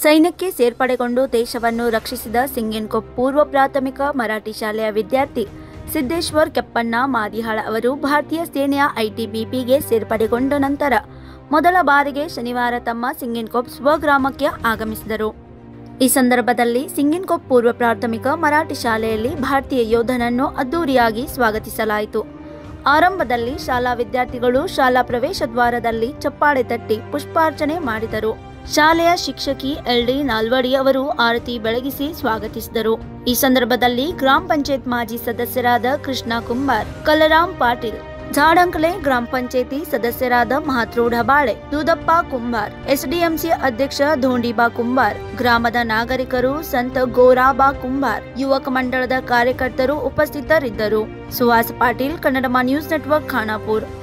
ಸೈನ್ಯಕ್ಕೆ ಸೇರ್ಪಡೆಗೊಂಡು ದೇಶವನ್ನು ರಕ್ಷಿಸಿದ ಸಿಂಗಿನ್ಕೊಪ್ ಪೂರ್ವ ಪ್ರಾಥಮಿಕ ಮರಾಠಿ ಶಾಲೆಯ ವಿದ್ಯಾರ್ಥಿ ಸಿದ್ದೇಶ್ವರ್ ಕೆಪ್ಪಣ್ಣ ಮಾದಿಹಾಳ ಅವರು ಭಾರತೀಯ ಸೇನೆಯ ಐಟಿಬಿಪಿಗೆ ಸೇರ್ಪಡೆಗೊಂಡ ನಂತರ ಮೊದಲ ಬಾರಿಗೆ ಶನಿವಾರ ತಮ್ಮ ಸಿಂಗಿನ್ಕೊಪ್ ಸ್ವಗ್ರಾಮಕ್ಕೆ ಆಗಮಿಸಿದರು ಈ ಸಂದರ್ಭದಲ್ಲಿ ಸಿಂಗಿನ್ಕೊಪ್ ಪೂರ್ವ ಪ್ರಾಥಮಿಕ ಮರಾಠಿ ಶಾಲೆಯಲ್ಲಿ ಭಾರತೀಯ ಯೋಧನನ್ನು ಅದ್ದೂರಿಯಾಗಿ ಸ್ವಾಗತಿಸಲಾಯಿತು ಆರಂಭದಲ್ಲಿ ಶಾಲಾ ವಿದ್ಯಾರ್ಥಿಗಳು ಶಾಲಾ ಪ್ರವೇಶ ದ್ವಾರದಲ್ಲಿ ಚಪ್ಪಾಳೆ ತಟ್ಟಿ ಪುಷ್ಪಾರ್ಚನೆ ಮಾಡಿದರು ಶಾಲೆಯ ಶಿಕ್ಷಕಿ ಎಲ್ಡಿ ನಾಲ್ವಡಿ ಅವರು ಆರತಿ ಬೆಳಗಿಸಿ ಸ್ವಾಗತಿಸಿದರು ಈ ಸಂದರ್ಭದಲ್ಲಿ ಗ್ರಾಮ ಪಂಚಾಯತ್ ಮಾಜಿ ಸದಸ್ಯರಾದ ಕೃಷ್ಣ ಕುಂಬಾರ್ ಕಲರಾಮ್ ಪಾಟೀಲ್ ಝಾಡಂಕಲೆ ಗ್ರಾಮ ಪಂಚಾಯತಿ ಸದಸ್ಯರಾದ ಮಹಾತ್ರೂಢ ಬಾಳೆ ದೂದಪ್ಪ ಕುಂಬಾರ್ ಎಸ್ಡಿಎಂಸಿ ಅಧ್ಯಕ್ಷ ಧೋಂಡಿಬಾ ಕುಂಬಾರ್ ಗ್ರಾಮದ ನಾಗರಿಕರು ಸಂತ ಗೋರಾಬಾ ಕುಂಬಾರ್ ಯುವಕ ಮಂಡಳದ ಕಾರ್ಯಕರ್ತರು ಉಪಸ್ಥಿತರಿದ್ದರು ಸುಹಾಸ್ ಪಾಟೀಲ್ ಕನ್ನಡಮ ನ್ಯೂಸ್ ನೆಟ್ವರ್ಕ್ ಖಾನಾಪುರ್